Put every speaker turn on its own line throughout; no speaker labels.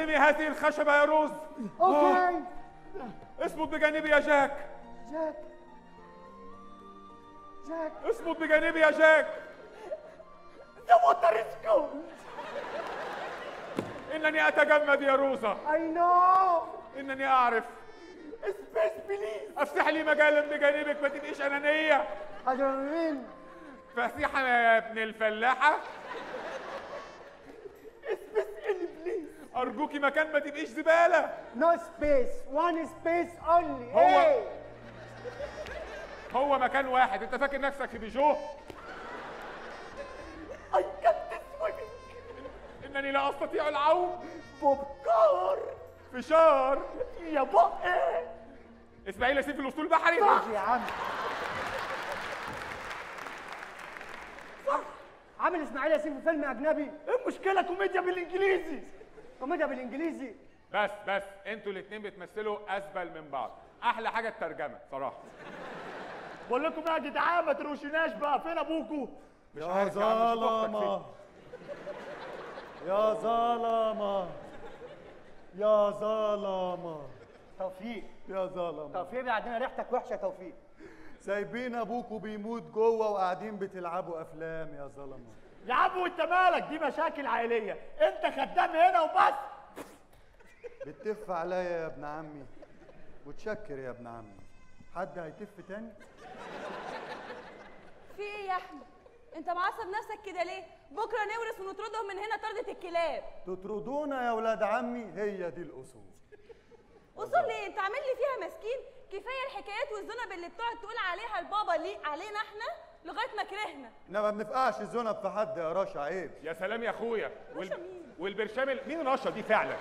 سلمي هذه الخشبة يا روز
اوكي
اصمت بجانبي يا جاك
جاك جاك
اصمت بجانبي يا جاك
The water is cold.
إنني أتجمد يا روزا
اي نو
إنني أعرف
Space please.
افتح لي مجالا بجانبك ما تبقيش أنانية
ادرينالين
فسيحة يا ابن الفلاحة
Space in please.
أرجوكي مكان ما تبقيش زبالة
نو سبيس وان سبيس اونلي
هو-
ايه
هو مكان واحد أنت فاكر نفسك في بيجو
I can't swim.
إنني لا أستطيع العوم
بوبكار.
فشار
يا بقى.
إسماعيل ياسين في الأسطول البحري
ماشي يا عم صح عامل اسماعيل ياسين في فيلم اجنبي
ايه المشكلة كوميديا بالانجليزي؟
كوميديا بالانجليزي
بس بس انتوا الاتنين بتمثلوا أسبل من بعض أحلى حاجة الترجمة صراحة
بقول لكم ايه يا جدعان ما تروشناش بقى فين ابوكوا؟
مش
يا
عارف يا عم شوف أختك فين.
ظلمة يا ظلمة يا ظلمة
توفيق
يا ظلمة
توفيق بعدين ريحتك وحشه توفيق
سايبين ابوكوا بيموت جوه وقاعدين بتلعبوا افلام يا ظلمة
يا عم وانت مالك دي مشاكل عائلية انت خدام هنا وبس
بتف عليا يا ابن عمي وتشكر يا ابن عمي حد هيتف تاني
في ايه يا احمد انت معصب نفسك كده ليه بكره نورث ونطردهم من هنا طردة الكلاب
تطردونا يا ولاد عمي هي دي الاصول
اصول ليه انت عامل لي فيها مسكين كفايه الحكايات والذنب اللي بتقعد تقول عليها البابا ليه علينا احنا لغايه ما كرهنا
احنا ما بنفقعش الذنب في حد يا رشا عيب
يا سلام يا اخويا
رشا مين؟
والبرشام ال- مين رشا دي فعلا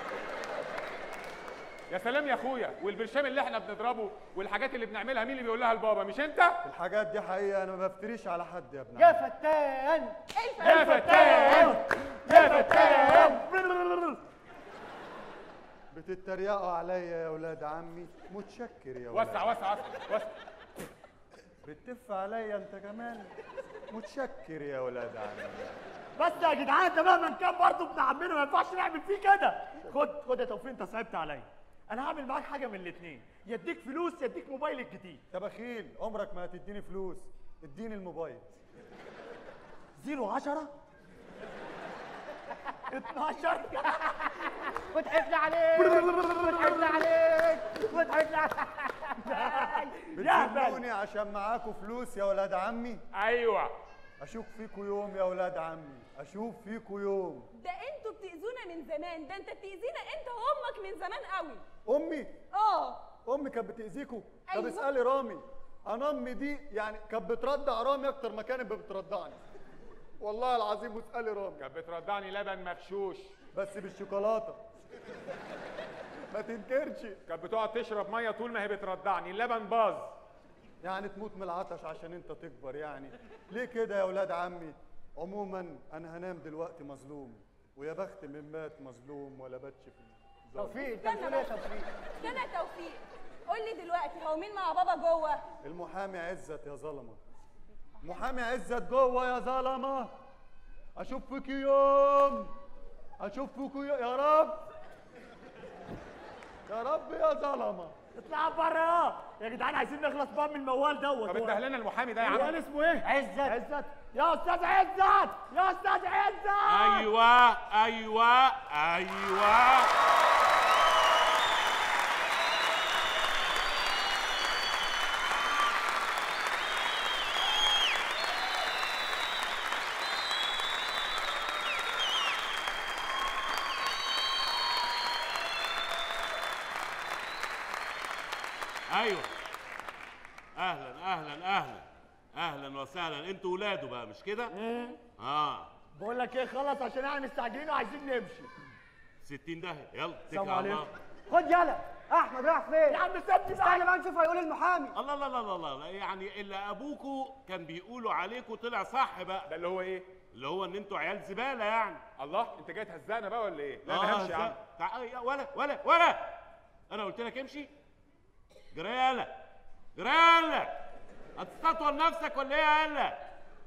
يا سلام يا اخويا والبرشام اللي احنا بنضربه والحاجات اللي بنعملها مين اللي بيقول لها البابا مش انت
الحاجات دي حقيقة انا ما بفتريش على حد يا ابن
يا
عمي
فتان
يا فتان يا فتان
بتتريقوا عليا يا ولاد عمي متشكر يا ولاد
وسع وسع وسع وسع
بتف عليا انت كمان متشكر يا ولاد عمي
بس يا جدعان ده مهما كان برضه ابن عمنا ما ينفعش نعمل فيه كده خد خد يا توفيق انت صعبت عليا انا هعمل معاك حاجه من الاثنين يديك فلوس يديك موبايل الجديد
انت بخيل عمرك ما هتديني فلوس اديني الموبايل
زيرو عشرة 12
وضحكنا عليك وضحكنا عليك وضحكنا عليك
يا هبل
بتزنوني عشان معاكوا فلوس يا ولاد عمي
ايوه
اشوف فيكوا يوم يا ولاد عمي اشوف فيكوا يوم
ده انتوا بتاذونا من زمان ده انت بتاذينا انت وامك من زمان قوي
امي
اه
امي كانت بتاذيكوا طب
أيوة.
اسالي رامي انا امي دي يعني كانت بتردع رامي اكتر ما كانت بتردعني والله العظيم واسالي رامي
كانت بترضعني لبن مغشوش
بس بالشوكولاته ما تنكرش
كانت بتقعد تشرب ميه طول ما هي بترضعني اللبن باظ
يعني تموت من العطش عشان انت تكبر يعني ليه كده يا ولاد عمي عموما انا هنام دلوقتي مظلوم ويا بخت من مات مظلوم ولا باتش في ظلم.
توفيق انت بتقول ايه يا توفيق
استنى يا توفيق قول لي دلوقتي هو مين مع بابا جوه
المحامي عزت يا ظلمه محامي عزت جوه يا ظلمه اشوف فيك يوم اشوف فيك يوم يا رب يا رب يا ظلمه
اطلع بره يا جدعان عايزين نخلص بقى من الموال دوت
طب
هو-
انده لنا المحامي ده يا
هو
عم
قال اسمه ايه؟
عزت
عزت يا استاذ عزت يا استاذ عزت
ايوه ايوه ايوه ايوه اهلا اهلا اهلا اهلا وسهلا انتوا ولاده بقى مش كده اه
بقول لك ايه خلص عشان احنا مستعجلين وعايزين نمشي
60 داهيه يلا اتكل
السلام
على
عليكم.
الله
خد يلا احمد راح
يا
فين
عم سيبني
استنى
بقى
بقى نشوف هيقول المحامي
الله لا لا لا لا لا يعني اللي ابوكوا كان بيقولوا عليكم طلع صح بقى
ده اللي هو ايه
اللي هو ان انتوا عيال زباله يعني
الله انت جاي تهزقنا بقى ولا ايه لا
آه،
انا همشي يا عم
زي- تع- يا ولا ولا ولا انا قلت لك امشي جريالة جريالة هتستطول نفسك ولا ايه يا هلا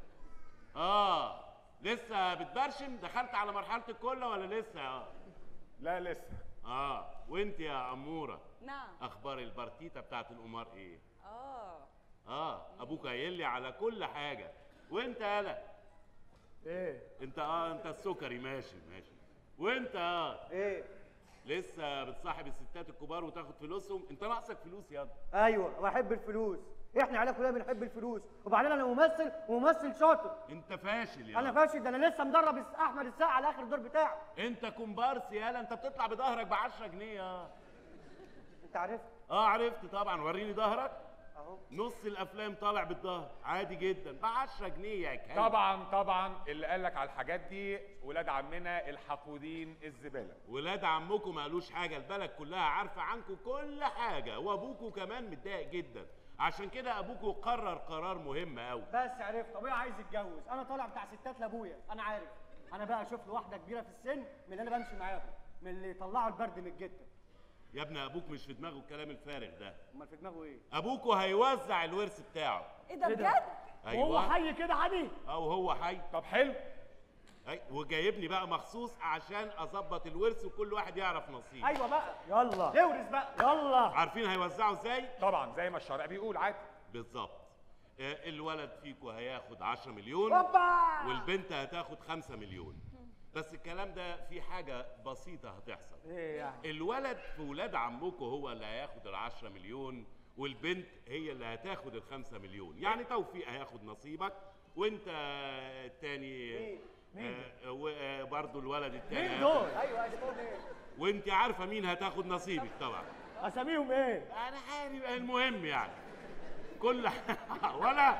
اه لسه بتبرشم دخلت على مرحله الكله ولا لسه اه
لا لسه
اه وانت يا اموره
نعم
اخبار البارتيتا بتاعت القمار ايه
اه
اه ابوك قايل لي على كل حاجه وانت يالا
ايه
انت اه انت السكري ماشي ماشي وانت اه
ايه
لسه بتصاحب الستات الكبار وتاخد فلوسهم انت ناقصك فلوس ياض
ايوه بحب الفلوس احنا عيله كلنا بنحب الفلوس وبعدين انا ممثل وممثل شاطر
انت فاشل
انا
ياض
فاشل ده انا لسه مدرب الس- احمد السقا على اخر الدور بتاعه
انت كومبارس يالا انت بتطلع بظهرك ب 10 جنيه يا
انت عرفت
اه عرفت طبعا وريني ظهرك
اهو
نص الافلام طالع بالظهر عادي جدا ب 10 جنيه يا كلب
طبعا طبعا اللي قال لك على الحاجات دي ولاد عمنا الحقودين الزباله
ولاد عمكم ما قالوش حاجه البلد كلها عارفه عنكم كل حاجه وابوكوا كمان متضايق جدا عشان كده ابوكوا قرر قرار مهم قوي
بس عرفت ابويا عايز يتجوز انا طالع بتاع ستات لابويا انا عارف انا بقى اشوف له واحده كبيره في السن من اللي انا بمشي معاهم من اللي يطلعوا البرد من الجته
يا ابني ابوك مش في دماغه الكلام الفارغ ده
امال في دماغه ايه
ابوكوا هيوزع الورث بتاعه
ايه ده
إيه ده؟
بجد
وهو حي كده عادي
او هو حي
طب حلو
أي وجايبني بقى مخصوص عشان اظبط الورث وكل واحد يعرف نصيبه
ايوه بقى
يلا
نورث بقى
يلا
عارفين هيوزعوا ازاي
طبعا زي ما الشرع بيقول عادي
بالظبط آه، الولد فيكو هياخد 10 مليون
هوبا
والبنت هتاخد 5 مليون بس الكلام ده في حاجه بسيطه هتحصل
ايه يعني
الولد في ولاد عمكم هو اللي هياخد ال 10 مليون والبنت هي اللي هتاخد ال 5 مليون يعني توفيق هياخد نصيبك وانت التاني برضه الولد التاني
مين
هياخد-
دول
ايوه اسمهم ايه
وانت عارفه مين هتاخد نصيبك طبعا
اساميهم ايه
انا عارف المهم يعني كل ح- ولا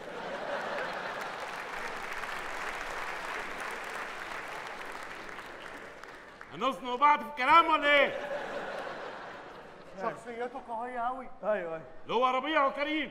هنزنق بعض في الكلام ولا ايه؟
شخصيته قويه قوي
ايوه ايوه
اللي هو ربيع وكريم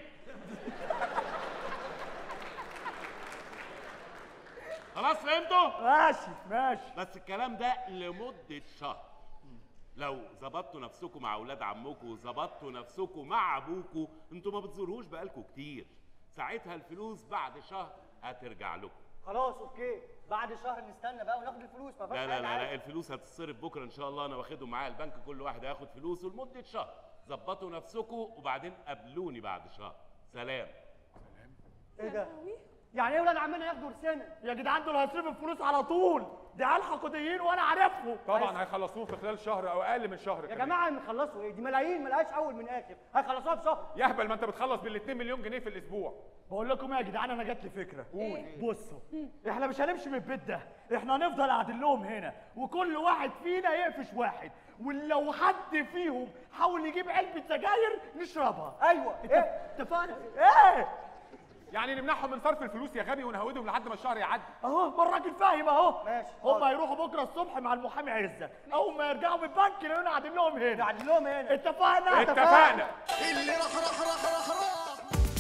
خلاص فهمتوا؟
ماشي ماشي
بس الكلام ده لمدة شهر لو ظبطتوا نفسكم مع اولاد عمكم وظبطتوا نفسكم مع ابوكم انتوا ما بتزوروهوش بقالكم كتير ساعتها الفلوس بعد شهر هترجع لكم
خلاص اوكي بعد شهر نستنى بقى وناخد الفلوس ما فيهاش
لا لا
حاجة
لا,
عادي.
لا الفلوس هتتصرف بكره ان شاء الله انا واخدهم معايا البنك كل واحد هياخد فلوسه لمده شهر ظبطوا نفسكم وبعدين قابلوني بعد شهر سلام
ايه ده يعني ايه ولاد عمنا ياخدوا رسالة
يا جدعان دول هيصرفوا الفلوس على طول دي عيال حقوديين وانا عارفهم
طبعا هيخلصوه في خلال شهر او اقل من شهر
يا
كمان.
جماعه نخلصوا ايه دي ملايين ملهاش اول من اخر هيخلصوها في شهر
يهبل ما انت بتخلص بال 2 مليون جنيه في الاسبوع
بقول لكم ايه يا جدعان انا جات لي فكره
إيه؟
بصوا احنا مش هنمشي من البيت ده احنا هنفضل قاعدين لهم هنا وكل واحد فينا يقفش واحد ولو حد فيهم حاول يجيب علبه سجاير نشربها
ايوه ايه
اتفقنا ايه
يعني نمنعهم من صرف الفلوس يا غبي ونهودهم لحد ما الشهر يعدي
اهو ما الراجل فاهم اهو
ماشي،
هم
حاضر.
هيروحوا بكره الصبح مع المحامي عزت اول ما يرجعوا من البنك يلاقونا قاعدين لهم هنا
قاعدين لهم هنا
اتفقنا
اتفقنا
اللي راح راح راح راح راح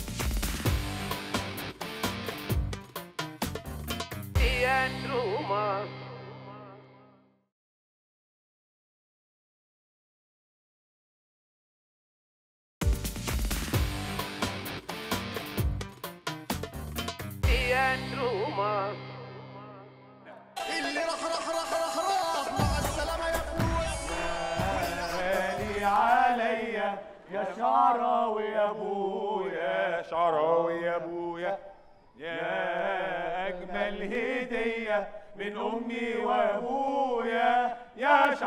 اللي راح راح راح راح راح مع السلامة يا فلوس
غالي عليا يا شعراوي يا ابويا
يا شعراوي يا ابويا يا اجمل هديه من امي وابويا يا